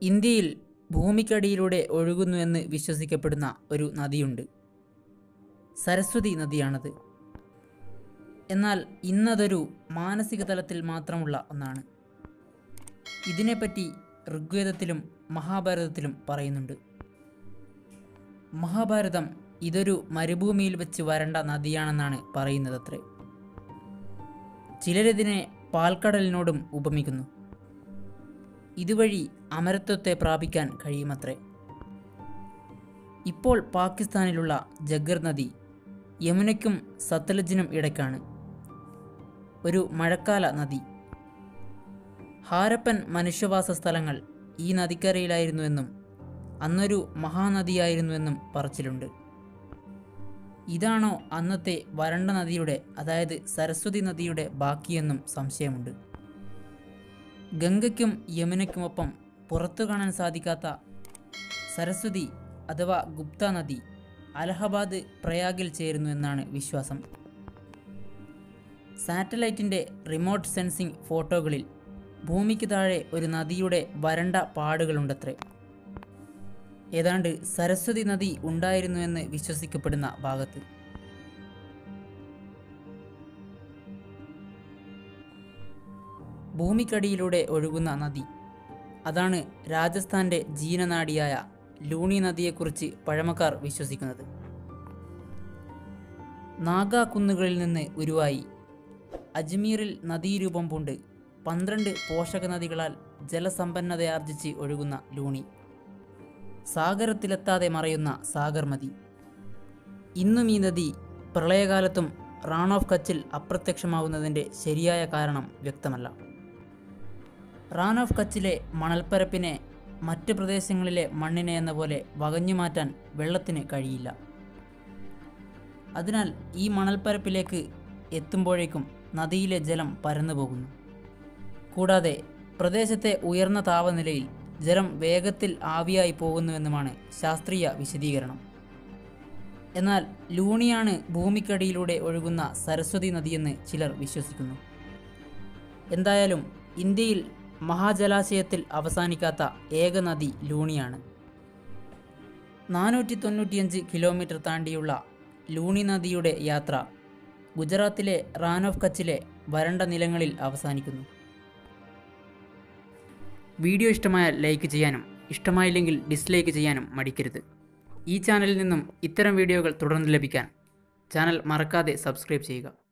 ഇന്ത്യയിൽ ഭൂമിക്കടിയിലൂടെ ഒഴുകുന്നു എന്ന് വിശ്വസിക്കപ്പെടുന്ന ഒരു നദിയുണ്ട് സരസ്വതി നദിയാണത് എന്നാൽ ഇന്നതൊരു മാനസിക തലത്തിൽ മാത്രമുള്ള ഒന്നാണ് ഇതിനെപ്പറ്റി ഋഗ്വേദത്തിലും മഹാഭാരതത്തിലും പറയുന്നുണ്ട് മഹാഭാരതം ഇതൊരു മരുഭൂമിയിൽ വെച്ച് വരണ്ട നദിയാണെന്നാണ് പറയുന്നതത്രേ ചിലരിതിനെ പാൽക്കടലിനോടും ഉപമിക്കുന്നു ഇതുവഴി അമരത്വത്തെ പ്രാപിക്കാൻ കഴിയുമത്രേ ഇപ്പോൾ പാകിസ്ഥാനിലുള്ള ജഗ്ഗർ നദി യമുനയ്ക്കും സത്ലജിനും ഇടയ്ക്കാണ് ഒരു മഴക്കാല നദി ഹാരപ്പൻ മനുഷ്യവാസ സ്ഥലങ്ങൾ ഈ നദിക്കരയിലായിരുന്നുവെന്നും അന്നൊരു മഹാനദിയായിരുന്നുവെന്നും പറച്ചിലുണ്ട് ഇതാണോ അന്നത്തെ വരണ്ട നദിയുടെ അതായത് സരസ്വതി നദിയുടെ ബാക്കിയെന്നും സംശയമുണ്ട് ഗംഗയ്ക്കും യമുനയ്ക്കുമൊപ്പം പുറത്തു കാണാൻ സാധിക്കാത്ത സരസ്വതി അഥവാ ഗുപ്ത നദി അലഹബാദ് പ്രയാഗിൽ ചേരുന്നു എന്നാണ് വിശ്വാസം സാറ്റലൈറ്റിൻ്റെ റിമോട്ട് സെൻസിംഗ് ഫോട്ടോകളിൽ ഭൂമിക്ക് താഴെ ഒരു നദിയുടെ വരണ്ട പാടുകളുണ്ടത്രേ ഏതാണ്ട് സരസ്വതി നദി ഉണ്ടായിരുന്നുവെന്ന് വിശ്വസിക്കപ്പെടുന്ന ഭാഗത്ത് ഭൂമിക്കടിയിലൂടെ ഒഴുകുന്ന നദി അതാണ് രാജസ്ഥാൻ്റെ ജീനനാഡിയായ ലൂണി നദിയെക്കുറിച്ച് പഴമക്കാർ വിശ്വസിക്കുന്നത് നാഗാ കുന്നുകളിൽ നിന്ന് ഉരുവായി അജ്മീറിൽ നദീരൂപം പൂണ്ട് പന്ത്രണ്ട് പോഷക നദികളാൽ ജലസമ്പന്നതയാർജിച്ച് ഒഴുകുന്ന ലൂണി സാഗരത്തിലെത്താതെ മറയുന്ന സാഗർമതി ഇന്നും ഈ നദി പ്രളയകാലത്തും റാൺ ഓഫ് കച്ചിൽ അപ്രത്യക്ഷമാവുന്നതിൻ്റെ ശരിയായ കാരണം വ്യക്തമല്ല റാൻ ഓഫ് കച്ചിലെ മണൽപ്പരപ്പിനെ മറ്റ് പ്രദേശങ്ങളിലെ മണ്ണിനെ എന്ന പോലെ വകഞ്ഞു മാറ്റാൻ വെള്ളത്തിന് കഴിയില്ല അതിനാൽ ഈ മണൽപ്പരപ്പിലേക്ക് എത്തുമ്പോഴേക്കും നദിയിലെ ജലം പരന്നു പോകുന്നു കൂടാതെ പ്രദേശത്തെ ഉയർന്ന താപനിലയിൽ ജലം വേഗത്തിൽ ആവിയായി പോകുന്നുവെന്നുമാണ് ശാസ്ത്രീയ വിശദീകരണം എന്നാൽ ലൂണിയാണ് ഭൂമിക്കടിയിലൂടെ ഒഴുകുന്ന സരസ്വതി നദിയെന്ന് ചിലർ വിശ്വസിക്കുന്നു എന്തായാലും ഇന്ത്യയിൽ മഹാജലാശയത്തിൽ അവസാനിക്കാത്ത ഏക നദി ലൂണിയാണ് നാനൂറ്റി തൊണ്ണൂറ്റിയഞ്ച് കിലോമീറ്റർ താണ്ടിയുള്ള ലൂണി നദിയുടെ യാത്ര ഗുജറാത്തിലെ റാൻ ഓഫ് കച്ചിലെ വരണ്ട നിലങ്ങളിൽ അവസാനിക്കുന്നു വീഡിയോ ഇഷ്ടമായാൽ ലൈക്ക് ചെയ്യാനും ഇഷ്ടമായില്ലെങ്കിൽ ഡിസ്ലൈക്ക് ചെയ്യാനും മടിക്കരുത് ഈ ചാനലിൽ നിന്നും ഇത്തരം വീഡിയോകൾ തുടർന്ന് ലഭിക്കാൻ ചാനൽ മറക്കാതെ സബ്സ്ക്രൈബ് ചെയ്യുക